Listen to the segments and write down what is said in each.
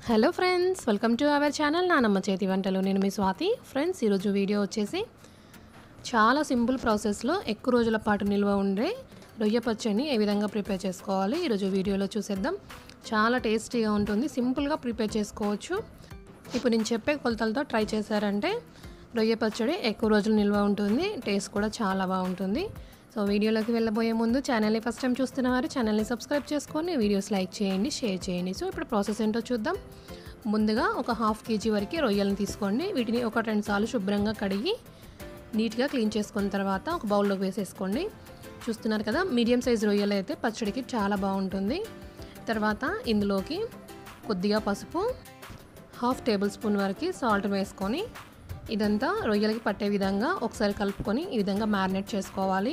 hello friends welcome to our channel నానమ్మ చేతి వంటలు నేను మీ స్వాతి ఫ్రెండ్స్ ఈరోజు వీడియో వచ్చేసి చాలా సింపుల్ ప్రాసెస్లో ఎక్కువ రోజుల పాటు నిల్వ ఉండే రొయ్య పచ్చడిని ఏ విధంగా ప్రిపేర్ చేసుకోవాలి ఈరోజు వీడియోలో చూసేద్దాం చాలా టేస్టీగా ఉంటుంది సింపుల్గా ప్రిపేర్ చేసుకోవచ్చు ఇప్పుడు నేను చెప్పే కొలతలతో ట్రై చేశారంటే రొయ్య పచ్చడి ఎక్కువ రోజులు నిల్వ ఉంటుంది టేస్ట్ కూడా చాలా బాగుంటుంది సో వీడియోలోకి వెళ్ళబోయే ముందు ఛానల్ని ఫస్ట్ టైం చూస్తున్నవారు ఛానల్ని సబ్స్క్రైబ్ చేసుకొని వీడియోస్ లైక్ చేయండి షేర్ చేయండి సో ఇప్పుడు ప్రాసెస్ ఏంటో చూద్దాం ముందుగా ఒక హాఫ్ కేజీ వరకు రొయ్యలను తీసుకోండి వీటిని ఒక రెండు సార్లు శుభ్రంగా కడిగి నీట్గా క్లీన్ చేసుకున్న తర్వాత ఒక బౌల్లోకి వేసేసుకోండి చూస్తున్నారు కదా మీడియం సైజ్ రొయ్యలు అయితే పచ్చడికి చాలా బాగుంటుంది తర్వాత ఇందులోకి కొద్దిగా పసుపు హాఫ్ టేబుల్ స్పూన్ వరకు సాల్ట్ వేసుకొని ఇదంతా రొయ్యలకి పట్టే విధంగా ఒకసారి కలుపుకొని ఈ విధంగా మ్యారినేట్ చేసుకోవాలి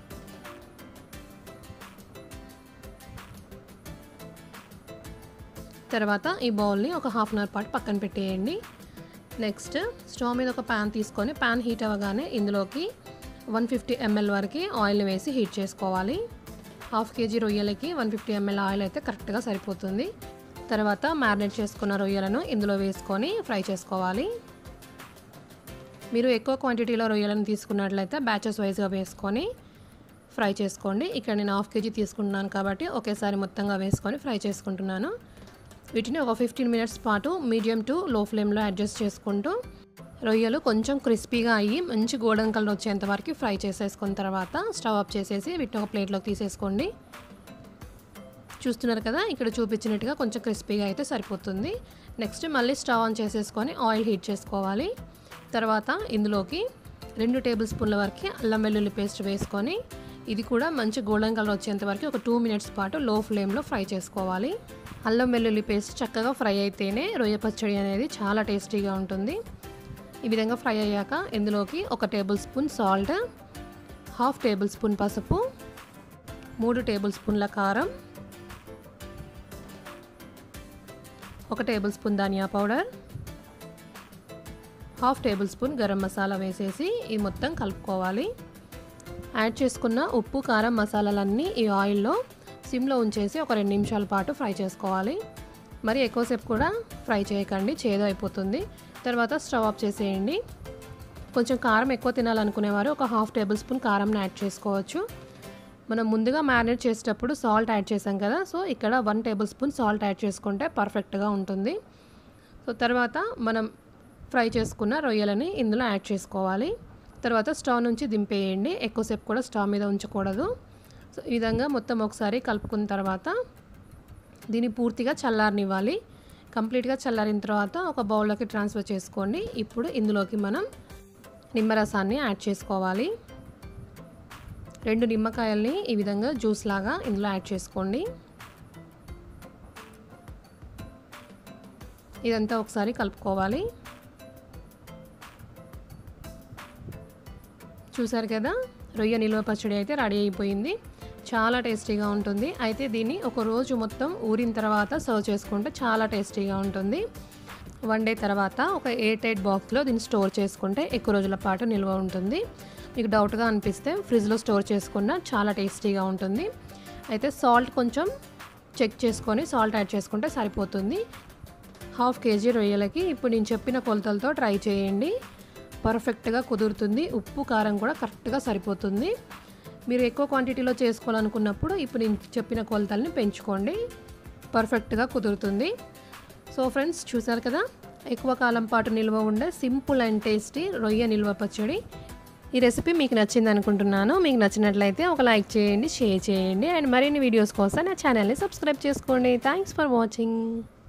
తర్వాత ఈ బౌల్ని ఒక హాఫ్ అన్ అవర్ పాటు పక్కన పెట్టేయండి నెక్స్ట్ స్టవ్ మీద ఒక ప్యాన్ తీసుకొని ప్యాన్ హీట్ అవ్వగానే ఇందులోకి వన్ ఫిఫ్టీ ఎంఎల్ వరకు ఆయిల్ వేసి హీట్ చేసుకోవాలి హాఫ్ కేజీ రొయ్యలకి వన్ ఫిఫ్టీ ఎంఎల్ ఆయిల్ అయితే కరెక్ట్గా సరిపోతుంది తర్వాత మ్యారినేట్ చేసుకున్న రొయ్యలను ఇందులో వేసుకొని ఫ్రై చేసుకోవాలి మీరు ఎక్కువ క్వాంటిటీలో రొయ్యలను తీసుకున్నట్లయితే బ్యాచెస్ వైజ్గా వేసుకొని ఫ్రై చేసుకోండి ఇక్కడ నేను హాఫ్ కేజీ తీసుకుంటున్నాను కాబట్టి ఒకేసారి మొత్తంగా వేసుకొని ఫ్రై చేసుకుంటున్నాను వీటిని ఒక ఫిఫ్టీన్ మినిట్స్ పాటు మీడియం టు లో ఫ్లేమ్లో అడ్జస్ట్ చేసుకుంటూ రొయ్యలు కొంచెం క్రిస్పీగా అయ్యి మంచి గోల్డెన్ కలర్ వచ్చేంత వరకు ఫ్రై చేసేసుకున్న తర్వాత స్టవ్ ఆఫ్ చేసేసి వీటిని ఒక ప్లేట్లోకి తీసేసుకోండి చూస్తున్నారు కదా ఇక్కడ చూపించినట్టుగా కొంచెం క్రిస్పీగా అయితే సరిపోతుంది నెక్స్ట్ మళ్ళీ స్టవ్ ఆన్ చేసేసుకొని ఆయిల్ హీట్ చేసుకోవాలి తర్వాత ఇందులోకి రెండు టేబుల్ స్పూన్ల వరకు అల్లం వెల్లుల్లి పేస్ట్ వేసుకొని ఇది కూడా మంచి గోల్డెన్ కలర్ వచ్చేంత వరకు ఒక టూ మినిట్స్ పాటు లో ఫ్లేమ్లో ఫ్రై చేసుకోవాలి అల్లం వెల్లుల్లి పేస్ట్ చక్కగా ఫ్రై అయితేనే రొయ్య పచ్చడి అనేది చాలా టేస్టీగా ఉంటుంది ఈ విధంగా ఫ్రై అయ్యాక ఇందులోకి ఒక tablespoon salt half tablespoon పసుపు మూడు టేబుల్ స్పూన్ల కారం ఒక టేబుల్ స్పూన్ ధనియా powder half tablespoon garam masala వేసేసి ఇది మొత్తం కలుపుకోవాలి యాడ్ చేసుకున్న ఉప్పు కారం మసాలాలన్నీ ఈ ఆయిల్లో సిమ్లో ఉంచేసి ఒక రెండు నిమిషాల పాటు ఫ్రై చేసుకోవాలి మరి ఎక్కువసేపు కూడా ఫ్రై చేయకండి చేదు అయిపోతుంది తర్వాత స్టవ్ ఆఫ్ చేసేయండి కొంచెం కారం ఎక్కువ తినాలనుకునేవారు ఒక హాఫ్ టేబుల్ స్పూన్ కారంని యాడ్ చేసుకోవచ్చు మనం ముందుగా మ్యారినేట్ చేసేటప్పుడు సాల్ట్ యాడ్ చేసాం కదా సో ఇక్కడ one tablespoon salt add చేసుకుంటే పర్ఫెక్ట్గా ఉంటుంది సో తర్వాత మనం ఫ్రై చేసుకున్న రొయ్యలని ఇందులో యాడ్ చేసుకోవాలి తర్వాత స్టవ్ నుంచి దింపేయండి ఎక్కువసేపు కూడా స్టవ్ మీద ఉంచకూడదు సో ఈ విధంగా మొత్తం ఒకసారి కలుపుకున్న తర్వాత దీన్ని పూర్తిగా చల్లారనివ్వాలి కంప్లీట్గా చల్లారిన తర్వాత ఒక బౌల్లోకి ట్రాన్స్ఫర్ చేసుకోండి ఇప్పుడు ఇందులోకి మనం నిమ్మరసాన్ని యాడ్ చేసుకోవాలి రెండు నిమ్మకాయల్ని ఈ విధంగా జ్యూస్ లాగా ఇందులో యాడ్ చేసుకోండి ఇదంతా ఒకసారి కలుపుకోవాలి చూసారు కదా రొయ్య నిల్వ పచ్చడి అయితే రెడీ అయిపోయింది చాలా టేస్టీగా ఉంటుంది అయితే దీన్ని ఒక రోజు మొత్తం ఊరిన తర్వాత సర్వ్ చేసుకుంటే చాలా టేస్టీగా ఉంటుంది వన్ డే తర్వాత ఒక ఎయిట్ ఎయిట్ బాక్స్లో దీన్ని స్టోర్ చేసుకుంటే ఎక్కువ రోజుల పాటు నిల్వ ఉంటుంది మీకు డౌట్గా అనిపిస్తే ఫ్రిడ్జ్లో స్టోర్ చేసుకున్న చాలా టేస్టీగా ఉంటుంది అయితే సాల్ట్ కొంచెం చెక్ చేసుకొని సాల్ట్ యాడ్ చేసుకుంటే సరిపోతుంది హాఫ్ కేజీ రొయ్యలకి ఇప్పుడు నేను చెప్పిన కొలతలతో ట్రై చేయండి పర్ఫెక్ట్గా కుదురుతుంది ఉప్పు కారం కూడా కరెక్ట్గా సరిపోతుంది మీరు ఎక్కువ క్వాంటిటీలో చేసుకోవాలనుకున్నప్పుడు ఇప్పుడు నేను చెప్పిన కొలతల్ని పెంచుకోండి పర్ఫెక్ట్గా కుదురుతుంది సో ఫ్రెండ్స్ చూసారు కదా ఎక్కువ కాలం పాటు నిల్వ ఉండే సింపుల్ అండ్ టేస్టీ రొయ్య నిల్వ పచ్చడి ఈ రెసిపీ మీకు నచ్చింది అనుకుంటున్నాను మీకు నచ్చినట్లయితే ఒక లైక్ చేయండి షేర్ చేయండి అండ్ మరిన్ని వీడియోస్ కోసం నా ఛానల్ని సబ్స్క్రైబ్ చేసుకోండి థ్యాంక్స్ ఫర్ వాచింగ్